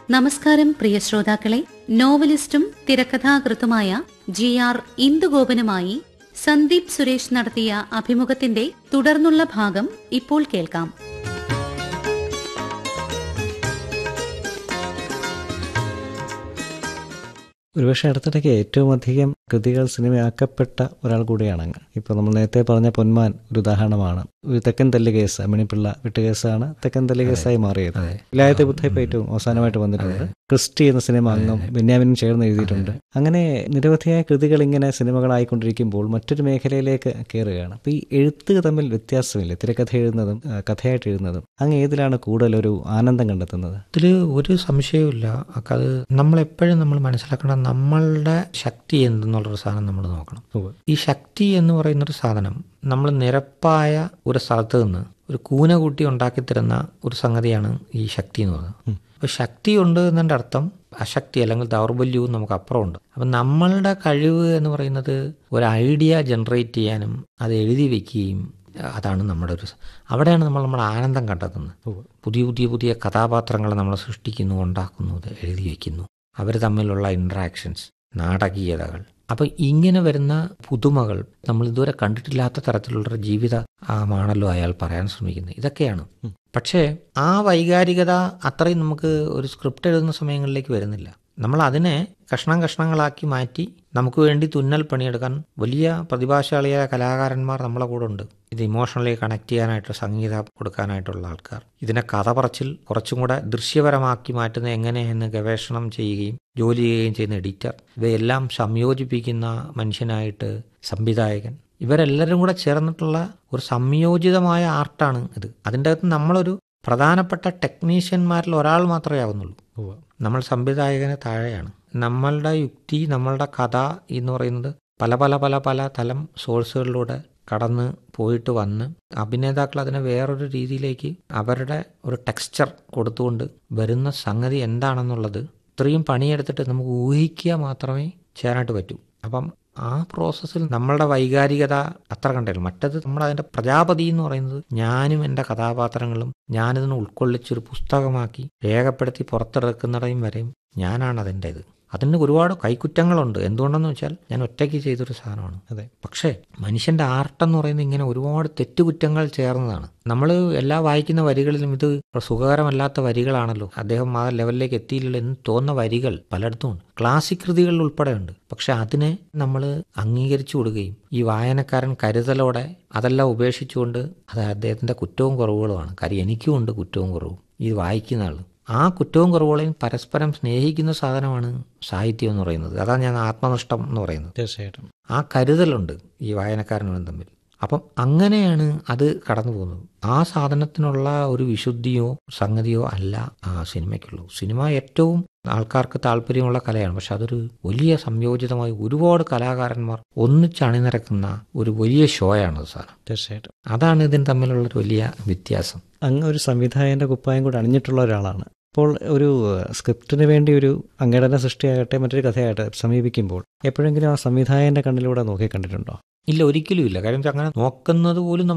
നമസ്കാരം പ്രിയ ശ്രോതാക്കളെ നോവലിസ്റ്റും തിരക്കഥാകൃത്തുമായ ജി ആർ ഇന്ദുഗോപനുമായി സന്ദീപ് സുരേഷ് നടത്തിയ അഭിമുഖത്തിന്റെ തുടർന്നുള്ള ഭാഗം ഇപ്പോൾ കേൾക്കാം ഒരുപക്ഷെ അടുത്തിടയ്ക്ക് ഏറ്റവും അധികം കൃതികൾ സിനിമയാക്കപ്പെട്ട ഒരാൾ കൂടിയാണ് അങ്ങ് ഇപ്പോൾ നമ്മൾ നേരത്തെ പറഞ്ഞ പൊന്മാൻ ഒരു ഉദാഹരണമാണ് ഒരു തെക്കൻ തല്ല് കേസ് മണിപ്പിള്ള വിട്ടുകേസാണ് തെക്കൻ തല്ല് കേസായി മാറിയത് ഇല്ലായത്തെ ബുദ്ധ ഇപ്പോൾ ഏറ്റവും അവസാനമായിട്ട് വന്നിട്ടുണ്ട് ക്രിസ്റ്റി എന്ന സിനിമ അംഗം ബെന്യാമിനും ചേർന്ന് എഴുതിയിട്ടുണ്ട് അങ്ങനെ നിരവധിയായ കൃതികൾ ഇങ്ങനെ സിനിമകളായിക്കൊണ്ടിരിക്കുമ്പോൾ മറ്റൊരു മേഖലയിലേക്ക് കയറുകയാണ് അപ്പോൾ ഈ എഴുത്ത് തമ്മിൽ വ്യത്യാസമില്ല തിരക്കഥ എഴുതുന്നതും ആ, കഥയായിട്ട് എഴുതുന്നതും അങ്ങ് ഏതിലാണ് കൂടുതൽ ഒരു ആനന്ദം കണ്ടെത്തുന്നത് ഇതിൽ ഒരു സംശയവുമില്ല ഒക്കെ അത് നമ്മളെപ്പോഴും നമ്മൾ മനസ്സിലാക്കണം നമ്മളുടെ ശക്തി എന്തെന്നുള്ളൊരു സാധനം നമ്മൾ നോക്കണം ഉവ്വ്. ഈ ശക്തി എന്ന് പറയുന്നൊരു സാധനം നമ്മൾ നിരപ്പായ ഒരു സ്ഥലത്ത് നിന്ന് ഒരു കൂന കൂട്ടി ഉണ്ടാക്കി തരുന്ന ഒരു സംഗതിയാണ് ഈ ശക്തി എന്ന് പറയുന്നത് അപ്പോൾ ശക്തി ഉണ്ട് എന്നതിൻ്റെ അർത്ഥം അശക്തി അല്ലെങ്കിൽ ദൗർബല്യവും നമുക്ക് അപ്പുറമുണ്ട് അപ്പം നമ്മളുടെ കഴിവ് എന്ന് പറയുന്നത് ഒരു ഐഡിയ ജനറേറ്റ് ചെയ്യാനും അത് എഴുതി വെക്കുകയും അതാണ് നമ്മുടെ ഒരു സ- അവിടെയാണ് നമ്മൾ നമ്മുടെ ആനന്ദം കണ്ടെത്തുന്നത് പുതിയ പുതിയ പുതിയ കഥാപാത്രങ്ങളെ നമ്മൾ സൃഷ്ടിക്കുന്നു ഉണ്ടാക്കുന്നു ഇത് എഴുതി വയ്ക്കുന്നു അവർ തമ്മിലുള്ള ഇൻട്രാക്ഷൻസ് നാടകീയതകൾ അപ്പം ഇങ്ങനെ വരുന്ന പുതുമകൾ നമ്മൾ ഇതുവരെ കണ്ടിട്ടില്ലാത്ത തരത്തിലുള്ള ജീവിതമാണല്ലോ അയാൾ പറയാൻ ശ്രമിക്കുന്നത് ഇതൊക്കെയാണ് പക്ഷേ ആ വൈകാരികത അത്രയും നമുക്ക് ഒരു സ്ക്രിപ്റ്റ് എഴുതുന്ന സമയങ്ങളിലേക്ക് വരുന്നില്ല നമ്മൾ അതിനെ കഷ്ണം കഷ്ണങ്ങളാക്കി മാറ്റി നമുക്ക് വേണ്ടി തുന്നൽ പണിയെടുക്കാൻ വലിയ പ്രതിഭാശാലിയായ കലാകാരന്മാർ നമ്മളെ കൂടെ ഉണ്ട് ഇത് ഇമോഷണലി കണക്ട് ചെയ്യാനായിട്ട് സംഗീതം കൊടുക്കാനായിട്ടുള്ള ആൾക്കാർ ഇതിനെ കഥ പറച്ചിൽ കുറച്ചും കൂടെ ദൃശ്യപരമാക്കി മാറ്റുന്നത് എങ്ങനെയെന്ന് ഗവേഷണം ചെയ്യുകയും ജോലി ചെയ്യുകയും ചെയ്യുന്ന എഡിറ്റർ ഇവയെല്ലാം സംയോജിപ്പിക്കുന്ന മനുഷ്യനായിട്ട് സംവിധായകൻ ഇവരെല്ലാവരും കൂടെ ചേർന്നിട്ടുള്ള ഒരു സംയോജിതമായ ആർട്ടാണ് ഇത് അതിൻ്റെ അകത്ത് നമ്മളൊരു പ്രധാനപ്പെട്ട ടെക്നീഷ്യന്മാരിൽ ഒരാൾ മാത്രമേ ആവുന്നുള്ളൂ ഉവ്വ്. നമ്മൾ സംവിധായകന് താഴെയാണ് നമ്മളുടെ യുക്തി നമ്മളുടെ കഥ എന്ന് പറയുന്നത് പല പല പല പല തലം സോഴ്സുകളിലൂടെ കടന്ന് പോയിട്ട് വന്ന് അഭിനേതാക്കൾ അതിനെ വേറൊരു രീതിയിലേക്ക് അവരുടെ ഒരു ടെക്സ്ചർ കൊടുത്തുകൊണ്ട് വരുന്ന സംഗതി എന്താണെന്നുള്ളത് ഇത്രയും പണിയെടുത്തിട്ട് നമുക്ക് ഊഹിക്കുക മാത്രമേ ചെയ്യാനായിട്ട് പറ്റൂ അപ്പം ആ പ്രോസസ്സിൽ നമ്മളുടെ വൈകാരികത അത്ര കണ്ടല്ലോ മറ്റത് നമ്മൾ അതിൻ്റെ പ്രജാപതി എന്ന് പറയുന്നത് ഞാനും എൻ്റെ കഥാപാത്രങ്ങളും ഞാനിതിനെ ഉൾക്കൊള്ളിച്ചൊരു പുസ്തകമാക്കി രേഖപ്പെടുത്തി പുറത്തിറക്കുന്നിടയും വരെയും ഞാനാണ് അതിൻ്റെ ഇത് അതിന് ഒരുപാട് കൈക്കുറ്റങ്ങളുണ്ട് എന്തുകൊണ്ടെന്ന് വെച്ചാൽ ഞാൻ ഒറ്റയ്ക്ക് ചെയ്തൊരു സാധനമാണ് അതെ പക്ഷേ മനുഷ്യന്റെ ആർട്ട് എന്ന് പറയുന്നത് ഇങ്ങനെ ഒരുപാട് തെറ്റുകുറ്റങ്ങൾ ചേർന്നതാണ് നമ്മൾ എല്ലാ വായിക്കുന്ന വരികളിലും ഇത് സുഖകരമല്ലാത്ത വരികളാണല്ലോ അദ്ദേഹം ആ ലെവലിലേക്ക് എത്തിയില്ലല്ലോ എന്ന് തോന്നുന്ന വരികൾ പലയിടത്തും ഉണ്ട് ക്ലാസിക് കൃതികളിൽ ഉൾപ്പെടെ ഉണ്ട് പക്ഷെ അതിനെ നമ്മൾ അംഗീകരിച്ചു കൊടുക്കുകയും ഈ വായനക്കാരൻ കരുതലോടെ അതെല്ലാം ഉപേക്ഷിച്ചുകൊണ്ട് അത് അദ്ദേഹത്തിന്റെ കുറ്റവും കുറവുകളുമാണ് കാര്യം എനിക്കും ഉണ്ട് കുറ്റവും കുറവും ഇത് വായിക്കുന്ന ആൾ ആ കുറ്റവും കുറവുകളെയും പരസ്പരം സ്നേഹിക്കുന്ന സാധനമാണ് സാഹിത്യം എന്ന് പറയുന്നത് അതാണ് ഞാൻ ആത്മനഷ്ടം എന്ന് പറയുന്നത് തീർച്ചയായിട്ടും ആ കരുതലുണ്ട് ഈ വായനക്കാരനും തമ്മിൽ അപ്പം അങ്ങനെയാണ് അത് കടന്നു പോകുന്നത് ആ സാധനത്തിനുള്ള ഒരു വിശുദ്ധിയോ സംഗതിയോ അല്ല ആ സിനിമയ്ക്കുള്ളൂ സിനിമ ഏറ്റവും ആൾക്കാർക്ക് താല്പര്യമുള്ള കലയാണ് പക്ഷെ അതൊരു വലിയ സംയോജിതമായി ഒരുപാട് കലാകാരന്മാർ ഒന്നിച്ചണിനിരക്കുന്ന ഒരു വലിയ ഷോയാണ് സാർ തീർച്ചയായിട്ടും അതാണ് ഇതിന് തമ്മിലുള്ള ഒരു വലിയ വ്യത്യാസം അങ്ങ് ഒരു സംവിധായകന്റെ കുപ്പായം കൂടെ അണിഞ്ഞിട്ടുള്ള ഒരാളാണ് അപ്പോൾ ഒരു ഏഹ്, സ്ക്രിപ്റ്റിന് വേണ്ടി ഒരു അങ്ങേടന സൃഷ്ടിയാകട്ടെ മറ്റൊരു കഥയാകട്ടെ സമീപിക്കുമ്പോൾ എപ്പോഴെങ്കിലും ആ സംവിധായകന്റെ കണ്ണിലൂടെ നോക്കി കണ്ടിട്ടുണ്ടോ ഇല്ല ഒരിക്കലും ഇല്ല കാര്യം വെച്ചാൽ അങ്ങനെ നോക്കുന്നത് പോലും